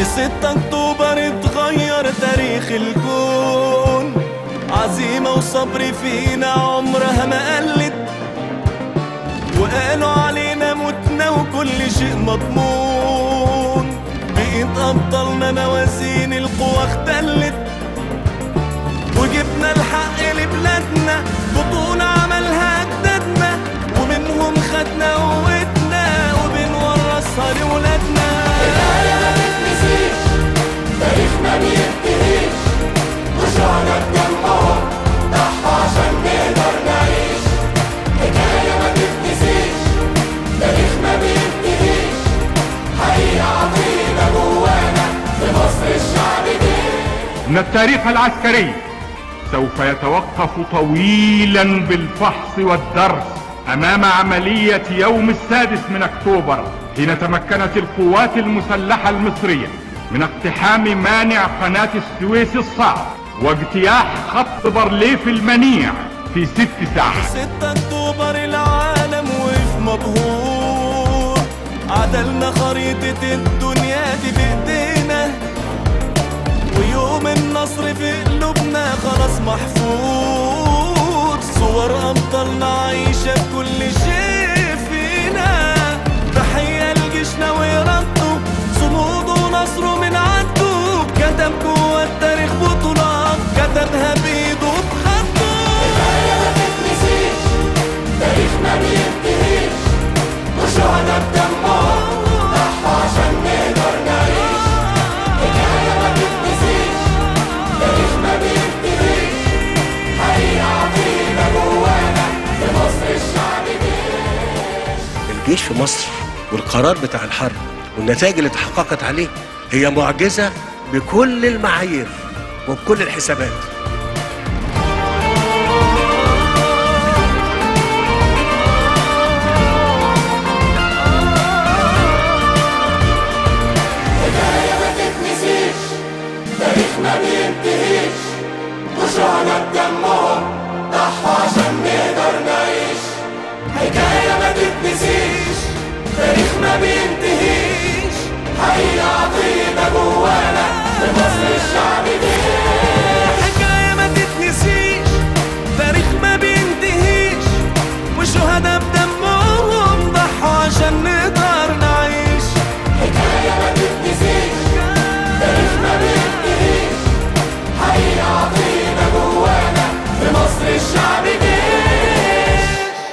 في 6 اكتوبر اتغير تاريخ الكون عزيمة وصبر فينا عمرها ما قلت وقالوا علينا متنا وكل شيء مضمون بقيت أبطالنا موازين القوى اختلت وجبنا الحق لبلادنا بطولة عملها أجدادنا ومنهم خدنا قوتنا وبنورثها لولادنا تاريخنا بينتهيش وشعنا بجنبهم ضحوا عشان نقدر نعيش حكاية ما تتنسيش تاريخ ما بينتهيش حقيقة عظيمة جوانا في مصر الشعب جه ان التاريخ العسكري سوف يتوقف طويلا بالفحص والدرس امام عملية يوم السادس من اكتوبر حين تمكنت القوات المسلحة المصرية من اقتحام مانع قناة السويس الصعب واجتياح خط بارليف المنيع في ست ساعات 6 اكتوبر العالم وقف مبهور عدلنا خريطة الدنيا دي بايدينا ويوم النصر في قلوبنا خلاص محفور صور ابطالنا عايشة بكل شيء فينا تحية لجيشنا وإرادته صموده ونصره من عدو كتب جوه التاريخ بطولات كتبها بإيده بخطه ما تتنسيش تاريخ ما بينتهيش وشعنا بدمهم ضحوا عشان نقدر نعيش حكاية ما تتنسيش تاريخ ما بينتهيش حقيقة عظيمة جوانا في مصر الشعب جه الجيش في مصر والقرار بتاع الحرب والنتائج اللي تحققت عليه هي معجزة بكل المعايير وبكل الحسابات حكاية ما تتنسيش تاريخ ما بينتهيش وشعنا بدمهم ضحوا عشان نقدر نعيش حكاية ما تتنسيش تاريخ ما بينتهيش حقيقة عظيمة جوانا في مصر الشعب جه حكاية ما تتنسيش تاريخ ما بينتهيش وشهداء بدمهم ضحوا عشان نقدر نعيش حكاية ما تتنسيش تاريخ ما بينتهيش حقيقة عظيمة جوانا في مصر الشعب جيش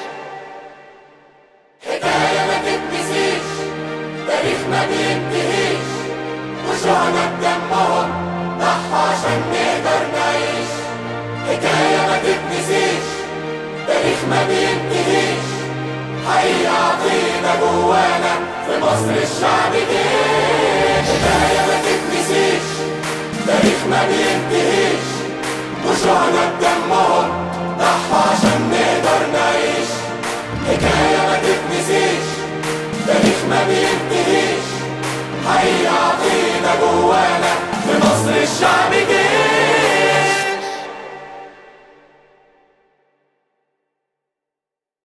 حكاية ما تتنسيش تاريخ ما بينتهيش وشعنا بدمهم ضحوا عشان نقدر نعيش حكاية ما تتنسيش تاريخ ما بينتهيش حقيقة عظيمة جوانا في مصر الشعب جيش حكاية ما تتنسيش تاريخ ما بينتهيش وشعنا بدمهم ضحوا عشان نقدر نعيش حكاية ما تتنسيش تاريخ ما بينتهيش حقيقة عظيمة جوانا في مصر الشعب